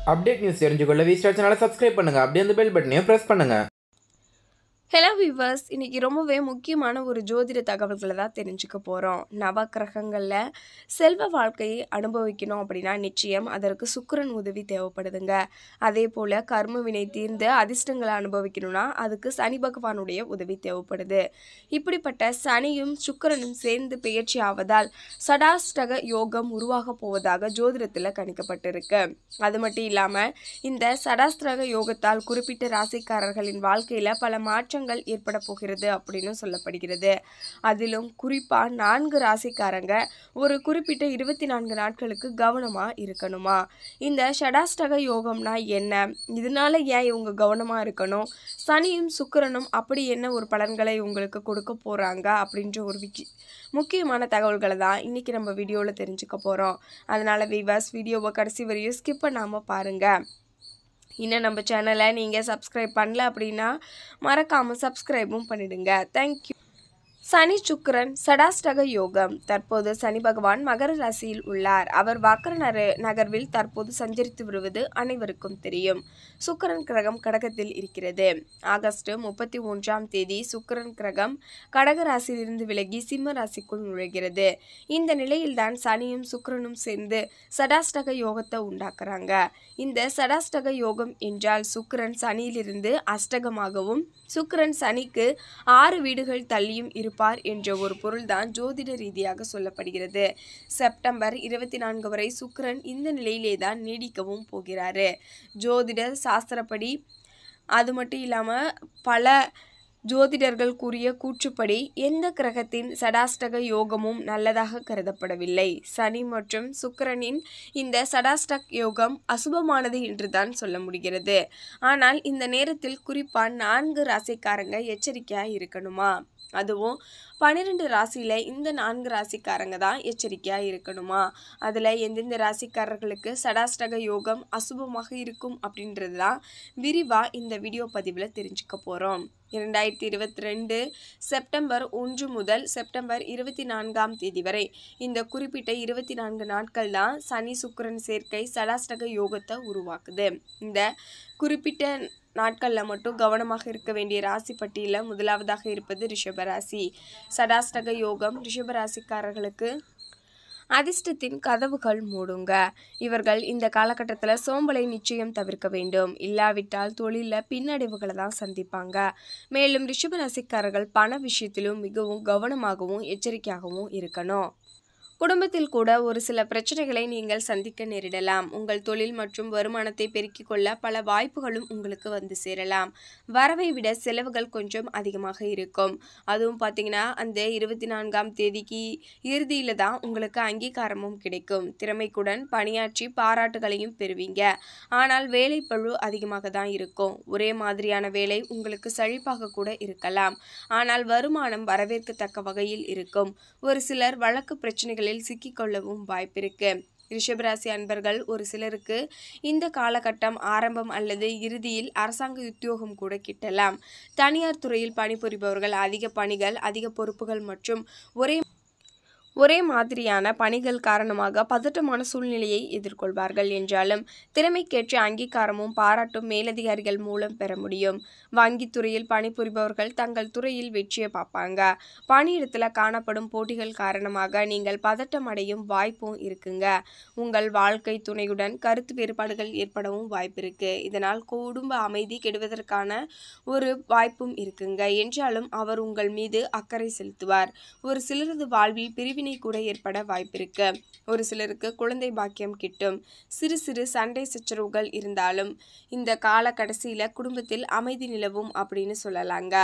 update news தெரிஞ்சுக்கொள்ள V star சேனலை subscribe பண்ணுங்கள் அப்படியே அந்த பெல் பட்டனையும் ப்ரெஸ் பண்ணுங்கள் ஹலோ விவர்ஸ் இன்னைக்கு ரொம்பவே முக்கியமான ஒரு ஜோதிட தகவல்களை தான் தெரிஞ்சுக்க போகிறோம் நவக்கிரகங்களில் செல்வ வாழ்க்கையை அனுபவிக்கணும் அப்படின்னா நிச்சயம் அதற்கு சுக்கிரன் உதவி தேவைப்படுதுங்க அதே போல் கர்ம வினை தீர்ந்து அதிர்ஷ்டங்களை அனுபவிக்கணும்னா அதுக்கு சனி பகவானுடைய உதவி தேவைப்படுது இப்படிப்பட்ட சனியும் சுக்கிரனும் சேர்ந்து பெயர்ச்சி ஆவதால் சடாஷ்டக யோகம் உருவாக போவதாக ஜோதிடத்தில் கணிக்கப்பட்டிருக்கு அது மட்டும் இல்லாமல் இந்த சடாஸ்திரக யோகத்தால் குறிப்பிட்ட ராசிக்காரர்களின் வாழ்க்கையில் பல மாற்றங்கள் ஏற்பட போகிறது அப்படின்னு சொல்லப்படுகிறது அதிலும் குறிப்பாக நான்கு ராசிக்காரங்க ஒரு குறிப்பிட்ட இருபத்தி நான்கு நாட்களுக்கு கவனமாக இருக்கணுமா இந்த ஷடாஷ்டக யோகம்னா என்ன இதனால ஏன் இவங்க கவனமாக இருக்கணும் சனியும் சுக்கிரனும் அப்படி என்ன ஒரு பலன்களை உங்களுக்கு கொடுக்க போகிறாங்க அப்படின்ற ஒரு விக்கி முக்கியமான தகவல்களை தான் இன்றைக்கி நம்ம வீடியோவில் தெரிஞ்சுக்க போகிறோம் அதனால் விவாஸ் வீடியோவை கடைசி வரையும் ஸ்கிப் பண்ணாமல் பாருங்கள் இன்னும் நம்ம சேனலை நீங்கள் சப்ஸ்கிரைப் பண்ணல அப்படின்னா மறக்காமல் சப்ஸ்கிரைபும் பண்ணிடுங்க தேங்க்யூ சனி சுக்கிரன் சடாஷ்டக யோகம் தற்போது சனி பகவான் மகர ராசியில் உள்ளார் அவர் வக்கர நர நகர்வில் தற்போது சஞ்சரித்து வருவது அனைவருக்கும் தெரியும் சுக்கிரன் கிரகம் கடகத்தில் இருக்கிறது ஆகஸ்ட் முப்பத்தி ஒன்றாம் தேதி சுக்கிரன் கிரகம் கடக ராசியிலிருந்து விலகி சிம்ம ராசிக்குள் நுழைகிறது இந்த நிலையில்தான் சனியும் சுக்கிரனும் சேர்ந்து சடாஷ்டக யோகத்தை உண்டாக்குறாங்க இந்த சடாஷ்டக யோகம் என்றால் சுக்கிரன் சனியிலிருந்து அஷ்டகமாகவும் சுக்கிரன் சனிக்கு ஆறு வீடுகள் தள்ளியும் இருப்பார் என்ற ஒரு பொருள்தான் ஜோதிட ரீதியாக சொல்லப்படுகிறது செப்டம்பர் இருபத்தி நான்கு வரை சுக்கிரன் இந்த நிலையிலே தான் நீடிக்கவும் போகிறாரு ஜோதிட சாஸ்திரப்படி அது மட்டும் இல்லாமல் பல ஜோதிடர்கள் கூறிய கூற்றுப்படி எந்த கிரகத்தின் சடாஷ்டக யோகமும் நல்லதாக கருதப்படவில்லை சனி மற்றும் சுக்கிரனின் இந்த சடாஷ்டக் யோகம் அசுபமானது என்றுதான் சொல்ல முடிகிறது ஆனால் இந்த நேரத்தில் குறிப்பாக நான்கு ராசிக்காரங்க எச்சரிக்கையாக இருக்கணுமா அதுவும் பன்னிரெண்டு ராசியில் இந்த நான்கு ராசிக்காரங்க தான் எச்சரிக்கையாக இருக்கணுமா அதில் எந்தெந்த ராசிக்காரர்களுக்கு சடாஷ்டக யோகம் அசுபமாக இருக்கும் அப்படின்றது தான் விரிவாக இந்த வீடியோ பதிவில் தெரிஞ்சுக்க போகிறோம் இரண்டாயிரத்தி இருபத்தி ரெண்டு செப்டம்பர் ஒன்று முதல் செப்டம்பர் இருபத்தி நான்காம் தேதி வரை இந்த குறிப்பிட்ட இருபத்தி நான்கு நாட்கள் தான் சனி சுக்கிரன் சேர்க்கை சடாஷ்டக யோகத்தை உருவாக்குது இந்த குறிப்பிட்ட நாட்களில் மட்டும் கவனமாக இருக்க வேண்டிய ராசி பட்டியலில் முதலாவதாக இருப்பது ரிஷபராசி சடாஷ்டக யோகம் ரிஷபராசிக்காரர்களுக்கு அதிர்ஷ்டத்தின் கதவுகள் மூடுங்க இவர்கள் இந்த காலகட்டத்தில் சோம்பலை நிச்சயம் தவிர்க்க வேண்டும் இல்லாவிட்டால் தொழிலில் பின்னடைவுகளை தான் சந்திப்பாங்க மேலும் ரிஷபராசிக்காரர்கள் பண விஷயத்திலும் மிகவும் கவனமாகவும் எச்சரிக்கையாகவும் இருக்கணும் குடும்பத்தில் கூட ஒரு சில பிரச்சனைகளை நீங்கள் சந்திக்க நேரிடலாம் உங்கள் தொழில் மற்றும் வருமானத்தை பெருக்கிக் கொள்ள பல வாய்ப்புகளும் உங்களுக்கு வந்து சேரலாம் வரவை விட செலவுகள் கொஞ்சம் அதிகமாக இருக்கும் அதுவும் பார்த்தீங்கன்னா அந்த இருபத்தி நான்காம் தேதிக்கு இறுதியில் தான் உங்களுக்கு அங்கீகாரமும் கிடைக்கும் திறமைக்குடன் பணியாற்றி பாராட்டுகளையும் பெறுவீங்க ஆனால் வேலைப்பழு அதிகமாக தான் இருக்கும் ஒரே மாதிரியான வேலை உங்களுக்கு சழிப்பாக கூட இருக்கலாம் ஆனால் வருமானம் வரவேற்கத்தக்க வகையில் இருக்கும் ஒரு சிலர் வழக்கு பிரச்சனைகளில் சிக்கிக்கொள்ளவும் வாய்ப்பிருக்கு ரிஷபராசி அன்பர்கள் ஒரு சிலருக்கு இந்த காலகட்டம் ஆரம்பம் அல்லது இறுதியில் அரசாங்க உத்தியோகம் கூட கிட்டலாம் தனியார் துறையில் பணிபுரிபவர்கள் அதிக பணிகள் அதிக பொறுப்புகள் மற்றும் ஒரே ஒரே மாதிரியான பணிகள் காரணமாக பதட்டமான சூழ்நிலையை எதிர்கொள்வார்கள் என்றாலும் திறமைக்கேற்ற அங்கீகாரமும் பாராட்டும் மேலதிகாரிகள் மூலம் பெற முடியும் வங்கித்துறையில் பணிபுரிபவர்கள் தங்கள் துறையில் வெற்றியை பார்ப்பாங்க பணியிடத்தில் காணப்படும் போட்டிகள் காரணமாக நீங்கள் பதட்டம் அடையும் வாய்ப்பும் இருக்குங்க உங்கள் வாழ்க்கை துணையுடன் கருத்து வேறுபாடுகள் ஏற்படவும் வாய்ப்பு இருக்கு இதனால் குடும்ப அமைதி கெடுவதற்கான ஒரு வாய்ப்பும் இருக்குங்க என்றாலும் அவர் உங்கள் மீது அக்கறை செலுத்துவார் ஒரு சிலரது வாழ்வில் பிரிவினை கூட ஏற்பட வாய்ப்பிருக்கு ஒரு சிலருக்கு குழந்தை பாக்கியம் கிட்டும் சிறு சிறு சண்டை சச்சரவுகள் இருந்தாலும் இந்த கால கடைசியில் குடும்பத்தில் அமைதி நிலவும் அப்படின்னு சொல்லலாங்க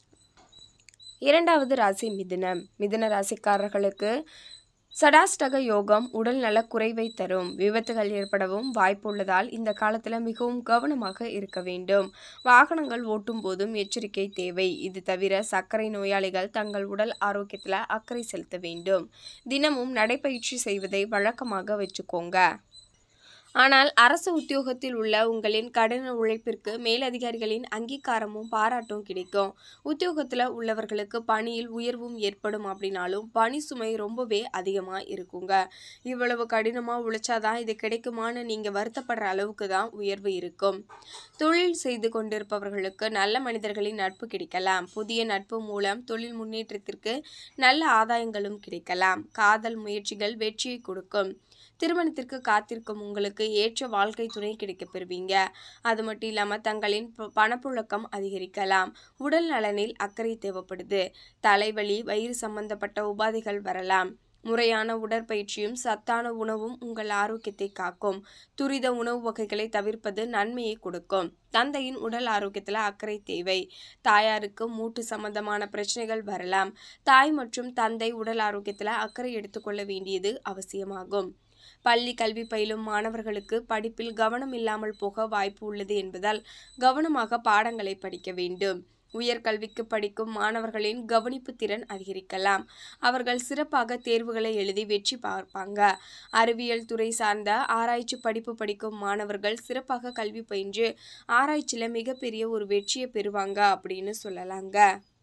இரண்டாவது ராசி மிதுனம் மிதுன ராசிக்காரர்களுக்கு சடாஷ்டக யோகம் உடல் நல குறைவை தரும் விபத்துகள் ஏற்படவும் வாய்ப்புள்ளதால் இந்த காலத்தில் மிகவும் கவனமாக இருக்க வேண்டும் வாகனங்கள் ஓட்டும் போதும் எச்சரிக்கை தேவை இது தவிர சர்க்கரை நோயாளிகள் தங்கள் உடல் ஆரோக்கியத்தில் அக்கறை செலுத்த வேண்டும் தினமும் நடைப்பயிற்சி செய்வதை வழக்கமாக வச்சுக்கோங்க ஆனால் அரசு உத்தியோகத்தில் உள்ள உங்களின் கடின உழைப்பிற்கு மேலதிகாரிகளின் அங்கீகாரமும் பாராட்டும் கிடைக்கும் உத்தியோகத்தில் உள்ளவர்களுக்கு பணியில் உயர்வும் ஏற்படும் அப்படின்னாலும் பணி சுமை ரொம்பவே அதிகமாக இருக்குங்க இவ்வளவு கடினமாக உழைச்சாதான் இது கிடைக்குமான்னு நீங்கள் வருத்தப்படுற அளவுக்கு தான் உயர்வு இருக்கும் தொழில் செய்து கொண்டிருப்பவர்களுக்கு நல்ல மனிதர்களின் நட்பு கிடைக்கலாம் புதிய நட்பு மூலம் தொழில் முன்னேற்றத்திற்கு நல்ல ஆதாயங்களும் கிடைக்கலாம் காதல் முயற்சிகள் வெற்றியை கொடுக்கும் திருமணத்திற்கு காத்திருக்கும் உங்களுக்கு ஏற்ற வாழ்க்கை துணை கிடைக்கப் பெறுவீங்க அது மட்டும் இல்லாமல் தங்களின் ப- பணப்புழக்கம் அதிகரிக்கலாம் உடல் நலனில் அக்கறை தேவைப்படுது தலைவலி வயிறு சம்பந்தப்பட்ட உபாதைகள் வரலாம் முறையான உடற்பயிற்சியும் சத்தான உணவும் உங்கள் ஆரோக்கியத்தை காக்கும் துரித உணவு வகைகளை தவிர்ப்பது நன்மையை கொடுக்கும் தந்தையின் உடல் ஆரோக்கியத்தில் அக்கறை தேவை தாயாருக்கு மூட்டு சம்பந்தமான பிரச்சனைகள் வரலாம் தாய் மற்றும் தந்தை உடல் ஆரோக்கியத்தில் அக்கறை எடுத்துக்கொள்ள வேண்டியது அவசியமாகும் பள்ளி கல்வி பயிலும் மாணவர்களுக்கு படிப்பில் கவனம் இல்லாமல் போக வாய்ப்பு உள்ளது என்பதால் கவனமாக பாடங்களை படிக்க வேண்டும் உயர்கல்விக்கு படிக்கும் மாணவர்களின் கவனிப்பு திறன் அதிகரிக்கலாம் அவர்கள் சிறப்பாக தேர்வுகளை எழுதி வெற்றி பார்ப்பாங்க அறிவியல் துறை சார்ந்த ஆராய்ச்சி படிப்பு படிக்கும் மாணவர்கள் சிறப்பாக கல்வி பயின்று ஆராய்ச்சியில் மிகப்பெரிய ஒரு வெற்றியை பெறுவாங்க அப்படின்னு சொல்லலாங்க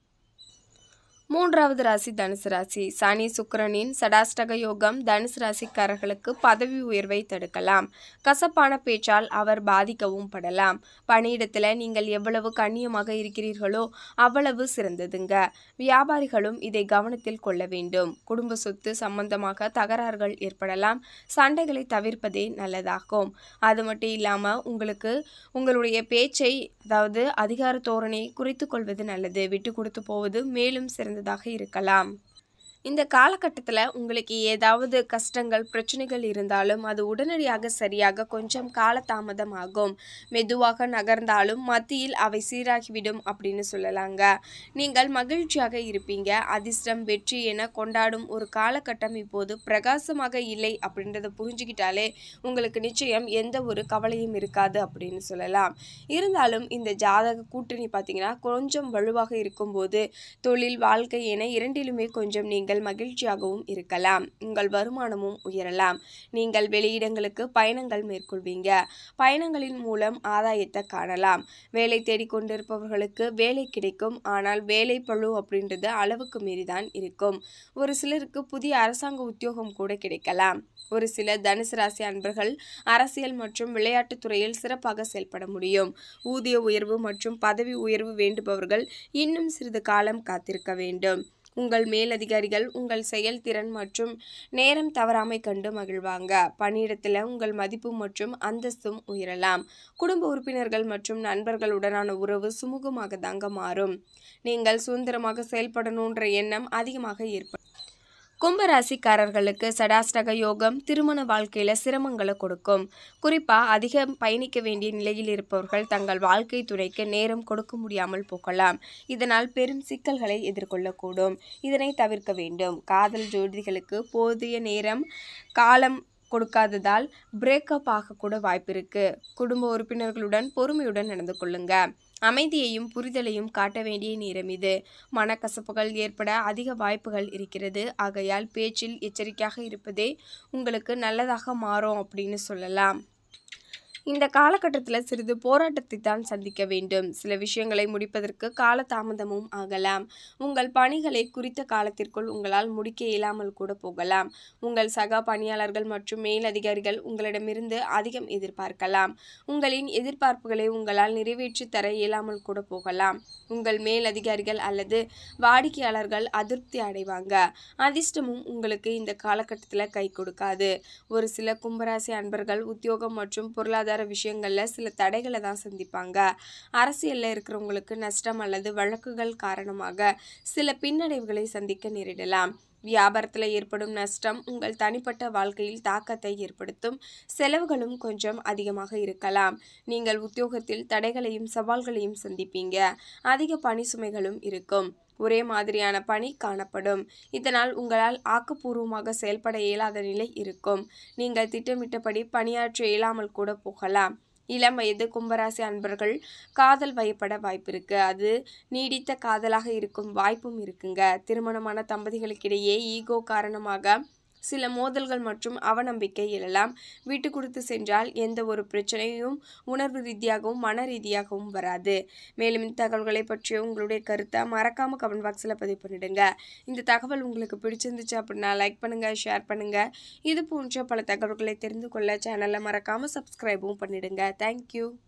மூன்றாவது ராசி தனுசு ராசி சனி சுக்கிரனின் சடாஷ்டக யோகம் தனுசு ராசிக்காரர்களுக்கு பதவி உயர்வை தடுக்கலாம் கசப்பான பேச்சால் அவர் பாதிக்கவும் படலாம் பணியிடத்தில் நீங்கள் எவ்வளவு கண்ணியமாக இருக்கிறீர்களோ அவ்வளவு சிறந்ததுங்க வியாபாரிகளும் இதை கவனத்தில் கொள்ள வேண்டும் குடும்ப சொத்து சம்பந்தமாக தகராறுகள் ஏற்படலாம் சண்டைகளை தவிர்ப்பதே நல்லதாகும் அது மட்டும் இல்லாமல் உங்களுக்கு உங்களுடைய பேச்சை அதாவது அதிகார தோரணை குறைத்து கொள்வது நல்லது விட்டு கொடுத்து போவது மேலும் சிறந்ததாக இருக்கலாம் இந்த காலகட்டத்தில் உங்களுக்கு ஏதாவது கஷ்டங்கள் பிரச்சனைகள் இருந்தாலும் அது உடனடியாக சரியாக கொஞ்சம் காலதாமதம் ஆகும் மெதுவாக நகர்ந்தாலும் மத்தியில் அவை சீராகிவிடும் அப்படின்னு சொல்லலாங்க நீங்கள் மகிழ்ச்சியாக இருப்பீங்க அதிர்ஷ்டம் வெற்றி என கொண்டாடும் ஒரு காலகட்டம் இப்போது பிரகாசமாக இல்லை அப்படின்றத புரிஞ்சுக்கிட்டாலே உங்களுக்கு நிச்சயம் எந்த ஒரு கவலையும் இருக்காது அப்படின்னு சொல்லலாம் இருந்தாலும் இந்த ஜாதக கூட்டணி பார்த்தீங்கன்னா கொஞ்சம் வலுவாக இருக்கும்போது தொழில் வாழ்க்கை என இரண்டிலுமே கொஞ்சம் நீங்கள் மகிழ்ச்சியாகவும் இருக்கலாம் உங்கள் வருமானமும் உயரலாம் நீங்கள் வெளியிடங்களுக்கு பயணங்கள் மேற்கொள்வீங்க பயணங்களின் மூலம் ஆதாயத்தை காணலாம் வேலை தேடிக்கொண்டிருப்பவர்களுக்கு வேலை கிடைக்கும் ஆனால் வேலை பழு அப்படின்றது அளவுக்கு மீறிதான் இருக்கும் ஒரு சிலருக்கு புதிய அரசாங்க உத்தியோகம் கூட கிடைக்கலாம் ஒரு சில தனுசு ராசி அன்பர்கள் அரசியல் மற்றும் விளையாட்டுத் துறையில் சிறப்பாக செயல்பட முடியும் ஊதிய உயர்வு மற்றும் பதவி உயர்வு வேண்டுபவர்கள் இன்னும் சிறிது காலம் காத்திருக்க வேண்டும் உங்கள் மேலதிகாரிகள் உங்கள் செயல்திறன் மற்றும் நேரம் தவறாமை கண்டு மகிழ்வாங்க பணியிடத்தில் உங்கள் மதிப்பு மற்றும் அந்தஸ்தும் உயரலாம் குடும்ப உறுப்பினர்கள் மற்றும் நண்பர்களுடனான உறவு சுமூகமாக தாங்க மாறும் நீங்கள் சுதந்திரமாக செயல்படணுன்ற எண்ணம் அதிகமாக ஏற்படும் கும்பராசிக்காரர்களுக்கு சடாஷ்டக யோகம் திருமண வாழ்க்கையில சிரமங்களை கொடுக்கும் குறிப்பா அதிகம் பயணிக்க வேண்டிய நிலையில் இருப்பவர்கள் தங்கள் வாழ்க்கை துணைக்கு நேரம் கொடுக்க முடியாமல் போகலாம் இதனால் பெரும் சிக்கல்களை எதிர்கொள்ளக்கூடும் இதனை தவிர்க்க வேண்டும் காதல் ஜோடிகளுக்கு போதிய நேரம் காலம் கொடுக்காததால் பிரேக்கப் ஆகக்கூட வாய்ப்பிருக்கு குடும்ப உறுப்பினர்களுடன் பொறுமையுடன் நடந்து கொள்ளுங்க அமைதியையும் புரிதலையும் காட்ட வேண்டிய நேரம் இது மனக்கசப்புகள் ஏற்பட அதிக வாய்ப்புகள் இருக்கிறது ஆகையால் பேச்சில் எச்சரிக்கையாக இருப்பதே உங்களுக்கு நல்லதாக மாறும் அப்படின்னு சொல்லலாம் இந்த காலகட்டத்தில் சிறிது போராட்டத்தை தான் சந்திக்க வேண்டும் சில விஷயங்களை முடிப்பதற்கு காலதாமதமும் ஆகலாம் உங்கள் பணிகளை குறித்த காலத்திற்குள் உங்களால் முடிக்க இயலாமல் கூட போகலாம் உங்கள் சக பணியாளர்கள் மற்றும் மேலதிகாரிகள் உங்களிடமிருந்து அதிகம் எதிர்பார்க்கலாம் உங்களின் எதிர்பார்ப்புகளை உங்களால் நிறைவேற்றி தர இயலாமல் கூட போகலாம் உங்கள் மேலதிகாரிகள் அல்லது வாடிக்கையாளர்கள் அதிருப்தி அடைவாங்க அதிர்ஷ்டமும் உங்களுக்கு இந்த காலகட்டத்தில் கை கொடுக்காது ஒரு சில கும்பராசி அன்பர்கள் உத்தியோகம் மற்றும் பொருளாதார விஷயங்களில் சில தடைகளை தான் சந்திப்பாங்க அரசியலில் இருக்கிறவங்களுக்கு நஷ்டம் அல்லது வழக்குகள் காரணமாக சில பின்னடைவுகளை சந்திக்க நேரிடலாம் வியாபாரத்தில் ஏற்படும் நஷ்டம் உங்கள் தனிப்பட்ட வாழ்க்கையில் தாக்கத்தை ஏற்படுத்தும் செலவுகளும் கொஞ்சம் அதிகமாக இருக்கலாம் நீங்கள் உத்தியோகத்தில் தடைகளையும் சவால்களையும் சந்திப்பீங்க அதிக பணி சுமைகளும் இருக்கும் ஒரே மாதிரியான பணி காணப்படும் இதனால் உங்களால் ஆக்கப்பூர்வமாக செயல்பட இயலாத நிலை இருக்கும் நீங்கள் திட்டமிட்டபடி பணியாற்ற இயலாமல் கூட போகலாம் இளம் வயது கும்பராசி அன்பர்கள் காதல் வயப்பட வாய்ப்பிருக்கு அது நீடித்த காதலாக இருக்கும் வாய்ப்பும் இருக்குங்க திருமணமான தம்பதிகளுக்கிடையே ஈகோ காரணமாக சில மோதல்கள் மற்றும் அவநம்பிக்கை எழலாம் விட்டு கொடுத்து சென்றால் எந்த ஒரு பிரச்சனையும் உணர்வு ரீதியாகவும் மன ரீதியாகவும் வராது மேலும் இந்த தகவல்களை பற்றிய உங்களுடைய கருத்தை மறக்காம கமெண்ட் பாக்ஸில் பதிவு பண்ணிடுங்க இந்த தகவல் உங்களுக்கு பிடிச்சிருந்துச்சு அப்படின்னா லைக் பண்ணுங்க ஷேர் பண்ணுங்க இது போன்ற பல தகவல்களை தெரிந்து கொள்ள சேனலை மறக்காம சப்ஸ்கிரைபும் பண்ணிடுங்க தேங்க்யூ